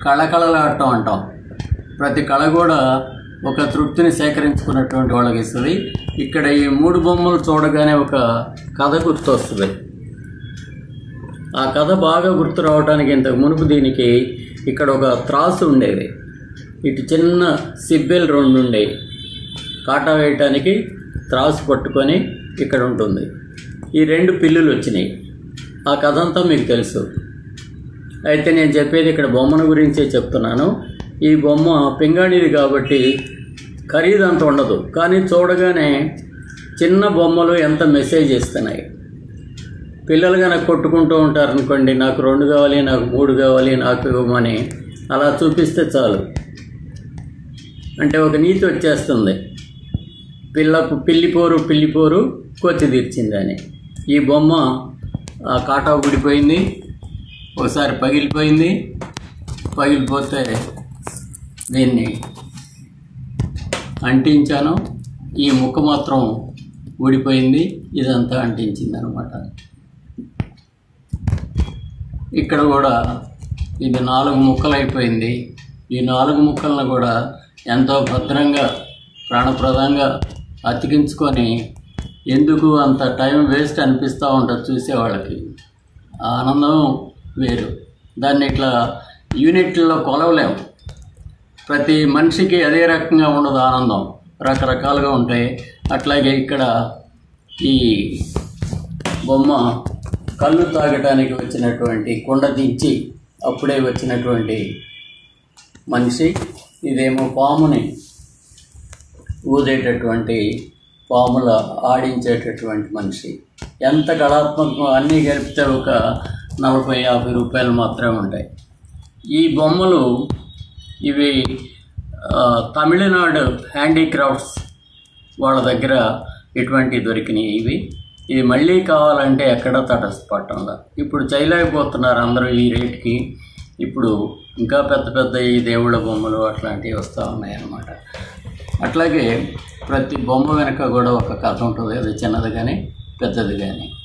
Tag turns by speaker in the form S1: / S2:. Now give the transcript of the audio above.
S1: కళకళలాడటం అంటాం ప్రతి కళ కూడా ఒక తృప్తిని సేకరించుకున్నటువంటి వాళ్ళకి ఇస్తుంది ఇక్కడ ఈ మూడు బొమ్మలు చూడగానే ఒక కథ గుర్తొస్తుంది ఆ కథ బాగా గుర్తు రావడానికి ఇంతకు మునుపు దీనికి ఇక్కడ ఒక త్రాసు ఉండేది ఇటు చిన్న సిబ్బెలు రెండు ఉండేవి కాటా వేయటానికి త్రాసు పట్టుకొని ఇక్కడ ఉంటుంది ఈ రెండు పిల్లులు వచ్చినాయి ఆ కథ అంతా మీకు తెలుసు అయితే నేను చెప్పేది ఇక్కడ బొమ్మను గురించే చెప్తున్నాను ఈ బొమ్మ పింగాణిది కాబట్టి ఖరీదు అంత ఉండదు కానీ చూడగానే చిన్న బొమ్మలు ఎంత మెసేజ్ ఇస్తున్నాయి పిల్లలు కనుక కొట్టుకుంటూ ఉంటారు అనుకోండి నాకు రెండు కావాలి నాకు మూడు కావాలి నాకు ఇవ్వమని అలా చూపిస్తే చాలు అంటే ఒక నీతి వచ్చేస్తుంది పిల్లకు పిల్లిపోరు పిల్లిపోరు కొత్తి తీర్చిందని ఈ బొమ్మ ఆ కాటా ఊడిపోయింది ఒకసారి పగిలిపోయింది పగిలిపోతే దీన్ని అంటించాను ఈ ముక్క మాత్రం ఊడిపోయింది ఇదంతా అంటించింది అనమాట ఇక్కడ కూడా ఇది నాలుగు ముక్కలు అయిపోయింది ఈ నాలుగు ముక్కలను కూడా ఎంతో భద్రంగా ప్రాణప్రదంగా అతికించుకొని ఎందుకు అంత టైం వేస్ట్ అనిపిస్తూ ఉంటుంది చూసేవాళ్ళకి ఆ ఆనందం వేరు దాన్ని ఇట్లా యూనిట్లలో కొలవలేము ప్రతి మనిషికి అదే రకంగా ఉండదు ఆనందం రకరకాలుగా ఉంటాయి అట్లాగే ఇక్కడ ఈ బొమ్మ కళ్ళు తాగడానికి వచ్చినటువంటి కుండ దించి అప్పుడే వచ్చినటువంటి మనిషి ఇదేమో పాముని ఊదేటటువంటి పాముల ఆడించేటటువంటి మనిషి ఎంత కళాత్మకం అన్నీ కలిపితే ఒక నలభై యాభై రూపాయలు మాత్రమే ఉంటాయి ఈ బొమ్మలు ఇవి ఆ, తమిళనాడు హ్యాండీక్రాఫ్ట్స్ వాళ్ళ దగ్గర ఇటువంటి దొరికినాయి ఇవి ఇది మళ్ళీ కావాలంటే ఎక్కడ తటస్థపట్టంలా ఇప్పుడు చేయలేకపోతున్నారు అందరూ ఈ రేట్కి ఇప్పుడు ఇంకా పెద్ద పెద్ద ఈ దేవుళ్ళ బొమ్మలు అట్లాంటివి వస్తూ ఉన్నాయి అన్నమాట అట్లాగే ప్రతి బొమ్మ వెనక కూడా ఒక కథ ఉంటుంది అది చిన్నది కానీ పెద్దది కానీ